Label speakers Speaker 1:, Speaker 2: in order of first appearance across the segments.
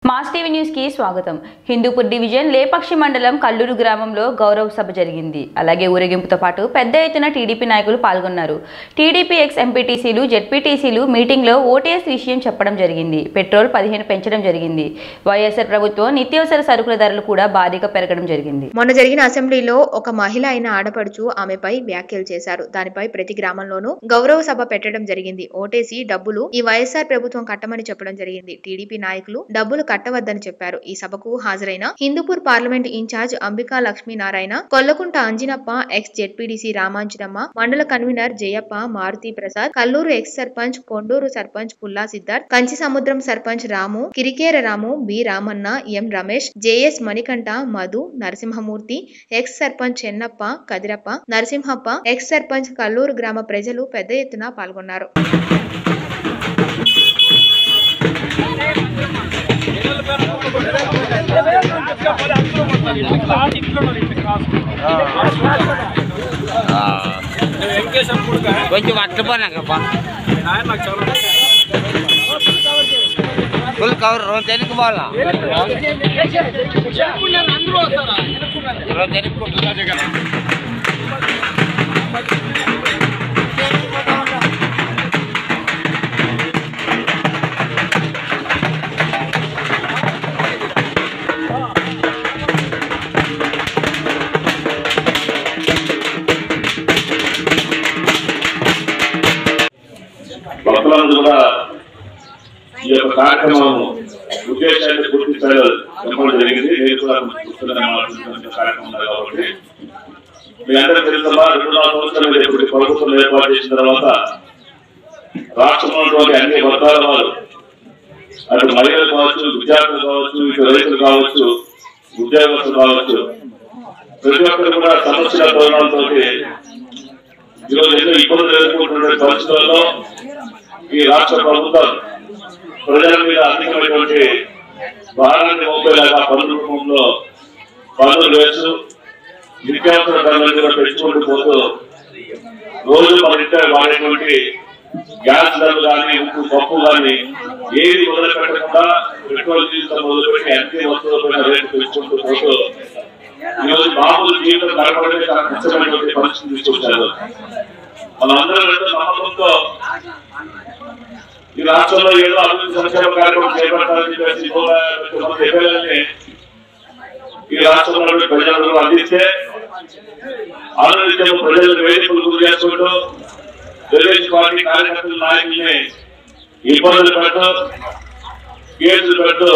Speaker 1: Mass TV news కి స్వాగతం Hindupur division లేపక్షి మండలం కల్లూరు గ్రామంలో గౌరవ సభ జరిగింది అలాగే ఊరేగింపుతో పాటు పెద్ద ఎత్తున టీడీపీ నాయకులు పాల్గొన్నారు టీడీపీ ఎక్స్ ఎంపీటీసీలు జెడ్పీటీసీలు మీటింగ్లో ఓటీఎస్ విషయం చెప్పడం జరిగింది పెట్రోల్ పదిహేను పెంచడం జరిగింది వైఎస్ఆర్ ప్రభుత్వం నిత్యావసర సరుకుల ధరలు కూడా భారీగా పెరగడం జరిగింది
Speaker 2: మొన్న జరిగిన అసెంబ్లీలో ఒక మహిళ అయిన ఆడపడుచు ఆమెపై వ్యాఖ్యలు చేశారు దానిపై ప్రతి గ్రామంలోనూ గౌరవ సభ పెట్టడం జరిగింది ఓటేసి డబ్బులు ఈ వైఎస్ఆర్ ప్రభుత్వం కట్టమని చెప్పడం జరిగింది టీడీపీ నాయకులు డబ్బులు కట్టవద్దని చెప్పారు ఈ సభకు హాజరైన Hindupur parliament in-charge Ambika Lakshminarayana Kollakunta Anjinappa ex ZPDC Ramanjanamma మండల convener Jayappa Maruthi Prasad Kalluru ex sarpanch Konduru sarpanch Pulla Siddharth Kanchi Samudram sarpanch Ramu Kirikera Ramu B Ramanna M Ramesh J S Manikanta Madhu Narasimhamurthy ex sarpanch Chennappa Kadirappa Narasimhappa ex sarpanch Kalluru గ్రామ ప్రజలు పెద్ద ఎత్తున పాల్గొన్నారు
Speaker 3: కొంచెం అట్ల పోనాకప్పా ఫుల్ కవర్ రోజు వెనక్కి పోవాలా రోజు వెనక్కి
Speaker 4: భక్తులందరూ కూడా ఈ యొక్క కార్యక్రమం ఉద్దేశాన్ని గుర్తించాలి చెప్పడం జరిగింది నేను కూడా గుర్తున్న కార్యక్రమం ఉంది కాబట్టి మీ అందరికీ తెలుసమ్మా రెండు నాలుగు సంవత్సరాలు మీరు ఇప్పుడు ప్రభుత్వం ఏర్పాటు చేసిన తర్వాత రాష్ట్రంలో ఉన్నటువంటి అన్ని వర్గాల వారు అటు మహిళలు కావచ్చు విద్యార్థులు కావచ్చు ఇటు రైతులు కావచ్చు ఉద్యోగస్తులు కావచ్చు ప్రతి ఒక్కరు కూడా సమస్యల తోరణాలతో ఈరోజు ఎన్నో ఇబ్బందులు ఎదుర్కొంటున్న పరిస్థితుల్లో ఈ రాష్ట్ర ప్రభుత్వం ప్రజల మీద అధికమైనటువంటి భారాన్ని మోపేలాగా పన్ను రూపంలో పన్నులు వేస్తూ నిత్యావసర ధరలను కూడా పెంచుకుంటూ పోతూ రోజు మన ఇంట్లో వాడేటువంటి గ్యాస్ ధరలు కానీ ఉప్పు పప్పు కానీ ఏది మొదలు పెట్టకుండా పెట్రోల్ డీజిల్ మొదలుపెట్టి అన్ని వస్తువులపైన రేటు పెంచుకుంటూ పోతూ ఈరోజు మామూలు జీవితం గడపడమే చాలా కష్టమైనటువంటి పరిస్థితి తీసుకొచ్చారు మనందరం ఎంతో నమ్మకంతో ఈ రాష్ట్రంలో ఏదో అభివృద్ధి సంక్షేమ కార్యక్రమం చేపట్టాలని చెప్పేసి నూట తొమ్మిది ఎమ్మెల్యేలని ఈ రాష్ట్రంలో ప్రజలందరూ అందిస్తే ఆనందించే ప్రజలకు వేదికలు గురి చేసుకుంటూ తెలుగుదేశం పార్టీ కార్యకర్తల నాయకుల్ని ఇబ్బందులు పెట్టు కేసులు పెట్టు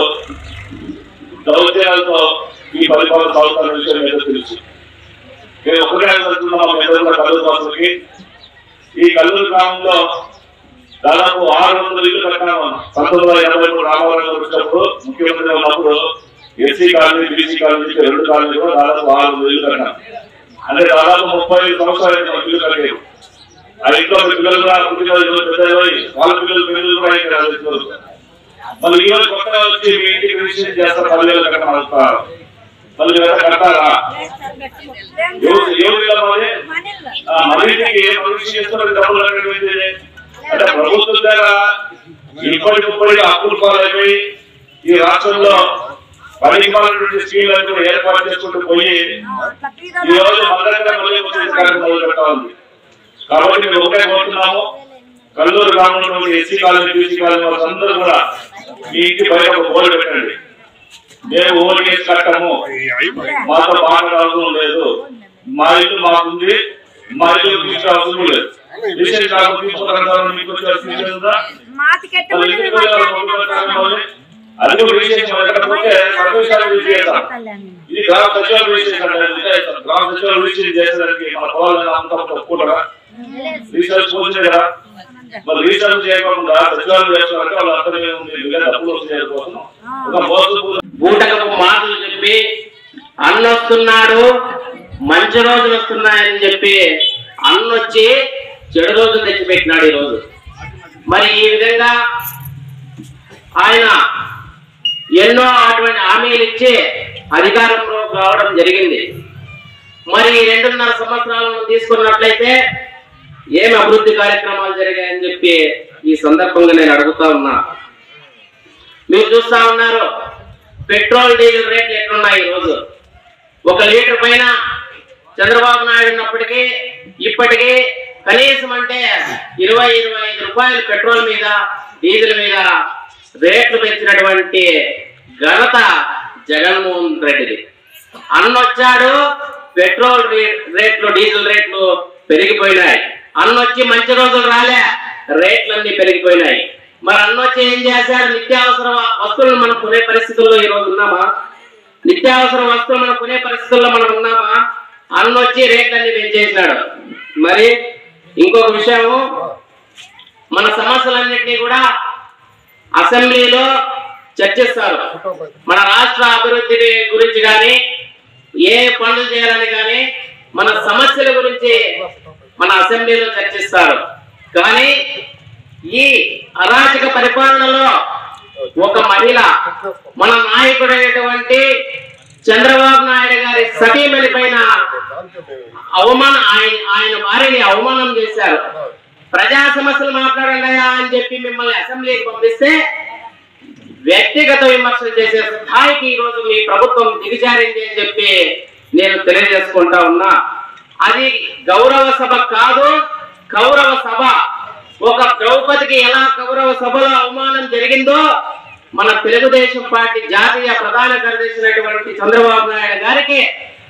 Speaker 4: దౌత్యాలతో ఈ పరిపాలన సాగుతున్న విషయం ఏదో తెలుసు నేను ఒకటే అనుకుంటున్నా మా పెద్దల కల్లూరు వాసులకి ఈ కల్లూరు గ్రామంలో దాదాపు ఆరు వందల ఇల్లు కట్టాము పంతొమ్మిది వందల ఎనభై మూడు రామారావు గారు వచ్చినప్పుడు ముఖ్యమంత్రి ఉన్నప్పుడు ఎస్సీ కాలనీ బీసీ కాలనీ రెండు కాలనీ కూడా దాదాపు ఆరు వందల ఇల్లు కట్టాం అంటే దాదాపు ముప్పై ఐదు సంవత్సరాలు అయింది మాకు ఇల్లు కట్టేది ఆ ఇంట్లో మీ పిల్లలు కూడా పుట్టిన పెద్ద వాళ్ళ పిల్లలు పిల్లలు కూడా ఇక్కడ రాలేదు మళ్ళీ ఈ రోజు కొత్తగా వచ్చి మీ ఇంటికి రిజిస్ట్రేషన్ చేస్తారు పదివేలు కట్టడం అడుగుతారు మళ్ళీ మీరు ఎవరైనా కట్టారా ఎవరు ఎవరు ఇలా మాది ఆ, మన ఇంటికి ఏ మనిషి చేస్తున్నారు డబ్బులు కట్టడం ఏంటి? అంటే ప్రభుత్వం దగ్గర ఇప్పటి ముప్పటి అప్పులు పాలైపోయి ఈ రాష్ట్రంలో పరిపాలనటువంటి స్కీమ్లను కూడా ఏర్పాటు చేసుకుంటూ పోయి ఈ రోజు మన దగ్గర మళ్ళీ వచ్చే కార్యక్రమం మొదలు పెట్టాలి కాబట్టి మేము ఒకటే కోరుతున్నాము కల్లూరు గ్రామంలో ఎస్సీ కాలనీ బీసీ కాలనీ వాళ్ళందరూ కూడా మీ ఇంటి బయట ఒక బోర్డు పెట్టండి మేము ఓటు వేసి కట్టము మాతో మాట్లాడాల్సిన లేదు మా ఇల్లు మాకుంది మా ఇల్లు తీసుకు అవసరం లేదు విషయం కాకుండా తీసుకోగలుగుతారు మీకు వచ్చే విషయం ఉందా? వాళ్ళ ఇంటికి వెళ్ళాలి, ఓటు పెట్టాలి మళ్ళీ. అది కూడా విషయం లేకపోతే సర్వీసాలు యూజ్ చేస్తాం ఇది గ్రామ సచివాలయం విషయం అంటే ఇదే గ్రామ సచివాలయం విషయం చేసేదానికి మన పొలాలను అంతా ఒప్పుకుంటారా రీసెర్చ్ పోతుంది కదా మరి రీసెర్చ్ చేయకుండా సచివాలయం చేస్తున్నారంటే వాళ్ళు అర్థమే ఉంది ఇంకా డబ్బులు వచ్చే కోసం ఒక మోసపూరిత
Speaker 5: బూటకపు మాటలు చెప్పి అన్నొస్తున్నాడు మంచి రోజులు వస్తున్నాయని చెప్పి అన్నొచ్చి చెడు రోజులు తెచ్చిపెట్టినాడు ఈ రోజు మరి ఈ విధంగా ఆయన ఎన్నో అటువంటి హామీలు ఇచ్చి అధికారంలో రావడం జరిగింది మరి ఈ రెండున్నర సంవత్సరాలను తీసుకున్నట్లయితే ఏం అభివృద్ధి కార్యక్రమాలు జరిగాయని చెప్పి ఈ సందర్భంగా నేను అడుగుతా ఉన్నా మీరు చూస్తా ఉన్నారు పెట్రోల్ డీజిల్ రేట్లు ఎట్లున్నాయి ఈ రోజు ఒక లీటర్ పైన చంద్రబాబు నాయుడు ఉన్నప్పటికీ ఇప్పటికీ కనీసం అంటే ఇరవై ఇరవై ఐదు రూపాయలు పెట్రోల్ మీద డీజిల్ మీద రేట్లు పెంచినటువంటి ఘనత జగన్మోహన్ రెడ్డిది అన్నొచ్చాడు పెట్రోల్ రే- రేట్లు డీజిల్ రేట్లు పెరిగిపోయినాయి అన్నొచ్చి మంచి రోజులు రాలే రేట్లన్నీ పెరిగిపోయినాయి మరి అన్నొచ్చి ఏం చేశాడు నిత్యావసర వస్తువులను మనం కొనే పరిస్థితుల్లో ఈ రోజు ఉన్నామా నిత్యావసర వస్తువులు మనం కొనే పరిస్థితుల్లో మనం ఉన్నామా అన్నొచ్చి రేట్లన్నీ పెంచేసినాడు మరి ఇంకొక విషయము మన సమస్యలన్నింటినీ కూడా అసెంబ్లీలో చర్చిస్తారు మన రాష్ట్ర అభివృద్ధి గురించి కానీ ఏ పనులు చేయాలని కానీ మన సమస్యల గురించి మన అసెంబ్లీలో చర్చిస్తారు కానీ ఈ అరాచక పరిపాలనలో ఒక మహిళ మన నాయకుడైనటువంటి చంద్రబాబు నాయుడు గారి సతీమణి పైన అవమానం ఆయన ఆయన భార్యని అవమానం చేశారు ప్రజా సమస్యలు మాట్లాడండి అని చెప్పి మిమ్మల్ని అసెంబ్లీకి పంపిస్తే వ్యక్తిగత విమర్శలు చేసే స్థాయికి ఈ రోజు మీ ప్రభుత్వం దిగజారింది అని చెప్పి నేను తెలియజేసుకుంటా ఉన్నా అది గౌరవ సభ కాదు కౌరవ సభ ఒక ద్రౌపదికి ఎలా కౌరవ సభలో అవమానం జరిగిందో మన తెలుగుదేశం పార్టీ జాతీయ ప్రధాన కార్యదర్శి చంద్రబాబు నాయుడు గారికి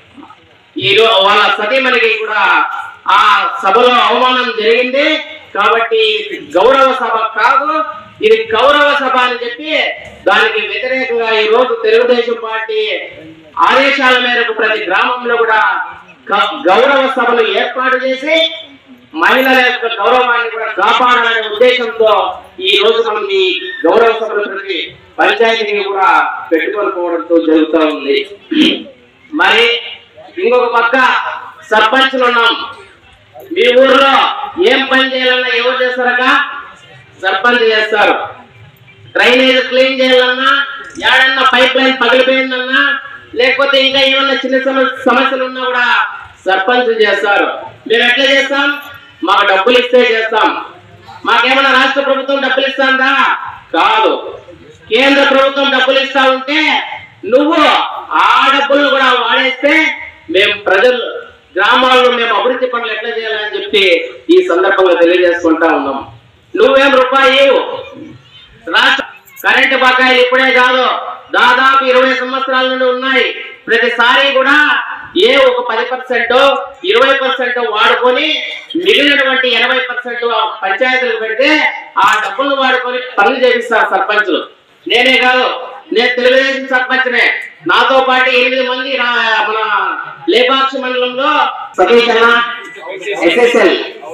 Speaker 5: ఈ రో- వాళ్ళ సతీమణికి కూడా ఆ సభలో అవమానం జరిగింది కాబట్టి ఇది గౌరవ సభ కాదు ఇది కౌరవ సభ అని చెప్పి దానికి వ్యతిరేకంగా ఈ రోజు తెలుగుదేశం పార్టీ ఆదేశాల మేరకు ప్రతి గ్రామంలో కూడా క- గౌరవ సభలు ఏర్పాటు చేసి మహిళల యొక్క గౌరవాన్ని కూడా కాపాడాలనే ఉద్దేశంతో ఈ రోజు మనం ఈ గౌరవ సభలు ప్రతి పంచాయతీని కూడా పెట్టుకొని పోవడంతో జరుగుతూ ఉంది మరి ఇంకొక పక్క సర్పంచులు ఉన్నాం మీ ఊర్లో ఏం పని చేయాలన్నా ఎవరు చేస్తారక సర్పంచ్ చేస్తారు డ్రైనేజ్ క్లీన్ చేయాలన్నా ఏడన్నా పైప్ లైన్ పగిలిపోయిందన్నా లేకపోతే ఇంకా ఏమన్నా చిన్న సమ- సమస్యలు ఉన్నా కూడా సర్పంచ్ చేస్తారు మేము ఎట్లా చేస్తాం మాకు డబ్బులు ఇస్తే చేస్తాం మాకేమన్నా రాష్ట్ర ప్రభుత్వం డబ్బులు ఇస్తాందా కాదు కేంద్ర ప్రభుత్వం డబ్బులు ఇస్తా ఉంటే నువ్వు ఆ డబ్బులను కూడా వాడేస్తే మేము ప్రజలు గ్రామాల్లో మేము అభివృద్ధి పనులు ఎట్లా చేయాలని చెప్పి ఈ సందర్భంగా తెలియజేసుకుంటా ఉన్నాం నువ్వేం రూపాయి ఇవ్వు. రాష్ట్ర కరెంటు బకాయిలు ఇప్పుడే కాదు దాదాపు ఇరవై సంవత్సరాల నుండి ఉన్నాయి ప్రతిసారి కూడా ఏ ఒక పది పర్సెంట్ ఇరవై పర్సెంట్ వాడుకొని మిగిలినటువంటి ఎనభై పర్సెంట్ పంచాయతీలకు పెడితే ఆ డబ్బులు వాడుకొని పనులు చేపిస్తారు సర్పంచులు నేనే కాదు నేను తెలుగుదేశం సర్పంచ్నే నాతో పాటు ఎనిమిది మంది రా- మన లేపాక్షి మండలంలో సతీష్ అన్న ఎస్ఎస్ఎల్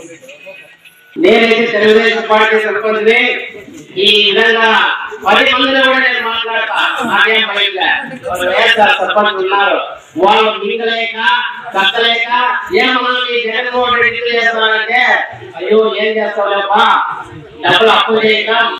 Speaker 5: నేనైతే తెలుగుదేశం పార్టీ సర్పంచ్ని ఈ విధంగా పది మందిలో కూడా నేను మాట్లాడతా నాకేం భయంలే వాళ్ళు వైఎస్ఆర్ సర్పంచ్ ఉన్నారు వాళ్ళు మింగలేక కట్టలేక ఏమన్నా మీ జగన్మోహన్ రెడ్డి చేస్తారంటే అయ్యో ఏం చేస్తావులేపా డబ్బులు అప్పు చేయక